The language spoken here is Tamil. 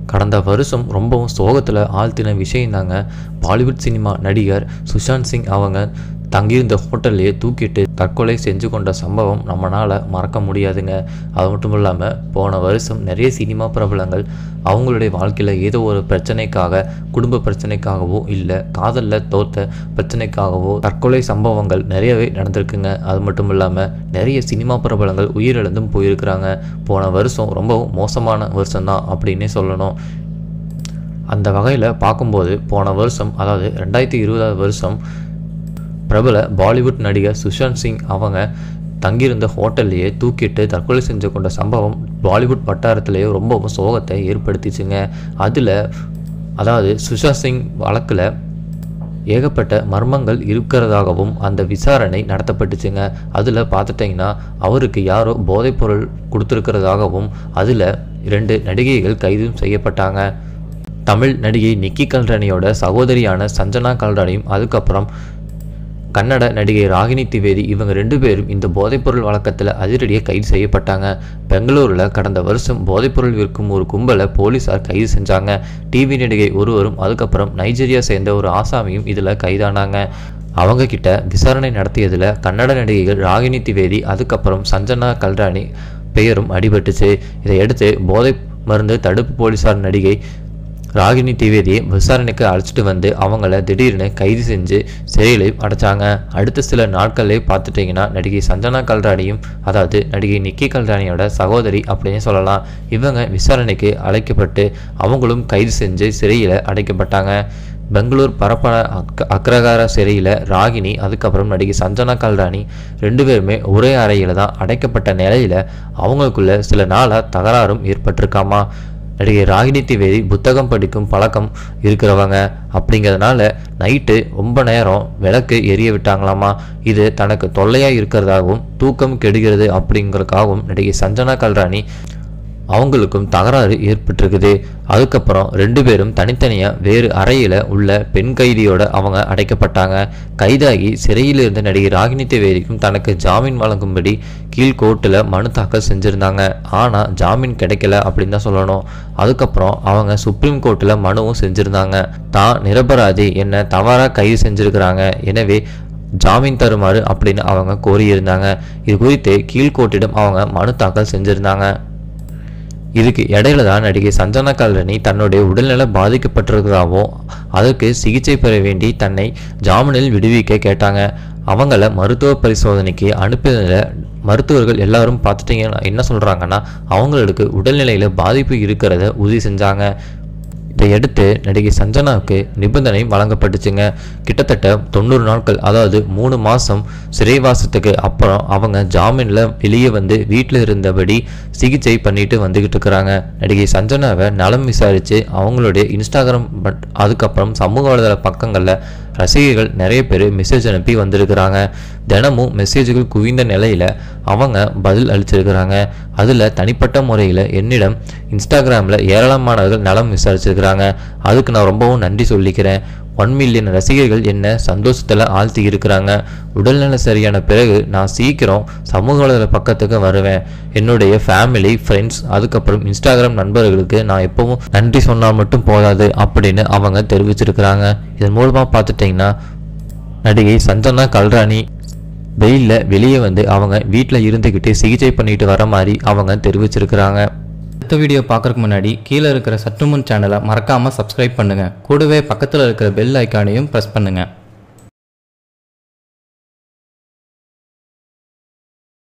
கடந்த வருஷம் ரொம்பவும் சோகத்தில் ஆழ்த்தின விஷயம் தாங்க பாலிவுட் சினிமா நடிகர் சுஷாந்த் சிங் அவங்க தங்கியிருந்த ஹோட்டல்லையே தூக்கிட்டு தற்கொலை செஞ்சு கொண்ட சம்பவம் நம்மளால் மறக்க முடியாதுங்க அது மட்டும் இல்லாமல் போன வருஷம் நிறைய சினிமா பிரபலங்கள் அவங்களுடைய வாழ்க்கையில் ஏதோ ஒரு பிரச்சனைக்காக குடும்ப பிரச்சனைக்காகவோ இல்லை காதலில் தோத்த பிரச்சனைக்காகவோ தற்கொலை சம்பவங்கள் நிறையவே நடந்திருக்குங்க அது மட்டும் இல்லாமல் நிறைய சினிமா பிரபலங்கள் உயிரிழந்தும் போயிருக்கிறாங்க போன வருஷம் ரொம்பவும் மோசமான வருஷம்தான் அப்படின்னே சொல்லணும் அந்த வகையில் பார்க்கும்போது போன வருஷம் அதாவது ரெண்டாயிரத்தி இருபதாவது வருஷம் பிரபல பாலிவுட் நடிகர் சுஷாந்த் சிங் அவங்க தங்கியிருந்த ஹோட்டல்லையே தூக்கிட்டு தற்கொலை செஞ்சு கொண்ட சம்பவம் பாலிவுட் வட்டாரத்திலேயே ரொம்பவும் சோகத்தை ஏற்படுத்திச்சுங்க அதில் அதாவது சுஷாந்த் சிங் வழக்கில் ஏகப்பட்ட மர்மங்கள் இருக்கிறதாகவும் அந்த விசாரணை நடத்தப்பட்டுச்சுங்க அதில் பார்த்துட்டிங்கன்னா அவருக்கு யாரோ போதைப்பொருள் கொடுத்துருக்கிறதாகவும் அதில் இரண்டு நடிகைகள் கைதும் செய்யப்பட்டாங்க தமிழ் நடிகை நிக்கி கல்ராணியோட சகோதரியான சஞ்சனா கல்ராணியும் அதுக்கப்புறம் கன்னட நடிகை ராகினி திவேதி இவங்க ரெண்டு பேரும் இந்த போதைப்பொருள் வழக்கத்தில் அதிரடியாக கைது செய்யப்பட்டாங்க பெங்களூரில் கடந்த வருஷம் போதைப்பொருள் விற்கும் ஒரு கும்பலை போலீஸார் கைது செஞ்சாங்க டிவி நடிகை ஒருவரும் அதுக்கப்புறம் நைஜீரியா சேர்ந்த ஒரு ஆசாமியும் இதில் கைதானாங்க அவங்க கிட்ட விசாரணை நடத்தியதில் கன்னட நடிகைகள் ராகினி திவேதி அதுக்கப்புறம் சஞ்சனா கல்ராணி பெயரும் அடிபட்டுச்சு இதையடுத்து போதை மருந்து தடுப்பு போலீஸார் நடிகை ராகினி திவேதியை விசாரணைக்கு அழைச்சிட்டு வந்து அவங்கள திடீர்னு கைது செஞ்சு சிறையிலையும் அடைச்சாங்க அடுத்த சில நாட்கள்லே பார்த்துட்டிங்கன்னா நடிகை சஞ்சனா கல்ராணியும் அதாவது நடிகை நிக்கி கல்ராணியோட சகோதரி அப்படின்னு சொல்லலாம் இவங்க விசாரணைக்கு அழைக்கப்பட்டு அவங்களும் கைது செஞ்சு சிறையில் அடைக்கப்பட்டாங்க பெங்களூர் பரப்பன அக் அக்ரகார சிறையில் ராகினி அதுக்கப்புறம் நடிகை சஞ்சனா கல்ராணி ரெண்டு பேருமே ஒரே அறையில் தான் அடைக்கப்பட்ட நிலையில் அவங்களுக்குள்ள சில நாளாக தகராறும் ஏற்பட்டிருக்காமா நடிகை ராகினி திவேதி புத்தகம் படிக்கும் பழக்கம் இருக்கிறவங்க அப்படிங்கிறதுனால நைட்டு ரொம்ப நேரம் விளக்கு எரிய விட்டாங்களாமா இது தனக்கு தொல்லையாக இருக்கிறதாகவும் தூக்கம் கெடுகிறது அப்படிங்கிறதுக்காகவும் நடிகை சஞ்சனா கல்ராணி அவங்களுக்கும் தகராறு ஏற்பட்டிருக்குது அதுக்கப்புறம் ரெண்டு பேரும் தனித்தனியாக வேறு அறையில் உள்ள பெண் கைதியோட அவங்க அடைக்கப்பட்டாங்க கைதாகி சிறையில் இருந்த நடிகை ராகினி தேவேதிக்கும் தனக்கு ஜாமீன் வழங்கும்படி கீழ்கோர்ட்டில் மனு தாக்கல் செஞ்சுருந்தாங்க ஆனால் ஜாமீன் கிடைக்கல அப்படின்னு தான் சொல்லணும் அதுக்கப்புறம் அவங்க சுப்ரீம் கோர்ட்டில் மனுவும் செஞ்சுருந்தாங்க தான் நிரபராதி என்ன தவறாக கைது செஞ்சுருக்கிறாங்க எனவே ஜாமீன் தருமாறு அப்படின்னு அவங்க கோரியிருந்தாங்க இது குறித்து கீழ்கோர்ட்டிடம் அவங்க மனு தாக்கல் செஞ்சுருந்தாங்க இதுக்கு இடையில தான் நடிகை சஞ்சனா கல்ரணி தன்னுடைய உடல்நல பாதிக்கப்பட்டிருக்கிறதாகவும் அதற்கு சிகிச்சை பெற வேண்டி தன்னை ஜாமீனில் விடுவிக்க கேட்டாங்க அவங்கள மருத்துவ பரிசோதனைக்கு அனுப்பியதில் மருத்துவர்கள் எல்லாரும் பார்த்துட்டீங்கன்னா என்ன சொல்கிறாங்கன்னா அவங்களுக்கு உடல்நிலையில் பாதிப்பு இருக்கிறத உறுதி செஞ்சாங்க இதையடுத்து நடிகை சஞ்சனாவுக்கு நிபந்தனை வழங்கப்பட்டுச்சுங்க கிட்டத்தட்ட தொண்ணூறு நாட்கள் அதாவது மூணு மாதம் சிறைவாசத்துக்கு அப்புறம் அவங்க ஜாமீனில் வெளியே வந்து வீட்டில் இருந்தபடி சிகிச்சை பண்ணிட்டு வந்துக்கிட்டு இருக்கிறாங்க நடிகை சஞ்சனாவை நலம் விசாரித்து அவங்களுடைய இன்ஸ்டாகிராம் பட் அதுக்கப்புறம் சமூக வலைதள பக்கங்களில் ரசிகர்கள் நிறைய பேர் மெசேஜ் அனுப்பி வந்திருக்கிறாங்க தினமும் மெசேஜ்கள் குவிந்த நிலையில் அவங்க பதில் அளிச்சிருக்கிறாங்க அதில் தனிப்பட்ட முறையில் என்னிடம் இன்ஸ்டாகிராமில் ஏராளமானவர்கள் நலம் விசாரிச்சிருக்கிறாங்க அதுக்கு நான் ரொம்பவும் நன்றி சொல்லிக்கிறேன் ஒன் மில்லியன் ரசிகர்கள் என்ன சந்தோஷத்தில் ஆழ்த்தி இருக்கிறாங்க உடல்நல சரியான பிறகு நான் சீக்கிரம் சமூக வலைதள பக்கத்துக்கு வருவேன் என்னுடைய ஃபேமிலி ஃப்ரெண்ட்ஸ் அதுக்கப்புறம் இன்ஸ்டாகிராம் நண்பர்களுக்கு நான் எப்பவும் நன்றி சொன்னால் மட்டும் போதாது அப்படின்னு அவங்க தெரிவிச்சிருக்கிறாங்க இதன் மூலமாக பார்த்துட்டிங்கன்னா நடிகை சஞ்சனா கல்ராணி வெயிலில் வெளியே வந்து அவங்க வீட்டில் இருந்துக்கிட்டு சிகிச்சை பண்ணிட்டு வர மாதிரி அவங்க தெரிவிச்சிருக்கிறாங்க அடுத்த வீடியோ பார்க்குறதுக்கு முன்னாடி கீழே இருக்கிற சற்றுமுன் சேனலை மறக்காமல் சப்ஸ்கிரைப் பண்ணுங்கள் கூடவே பக்கத்தில் இருக்கிற பெல் ஐக்கானையும் ப்ரெஸ் பண்ணுங்கள்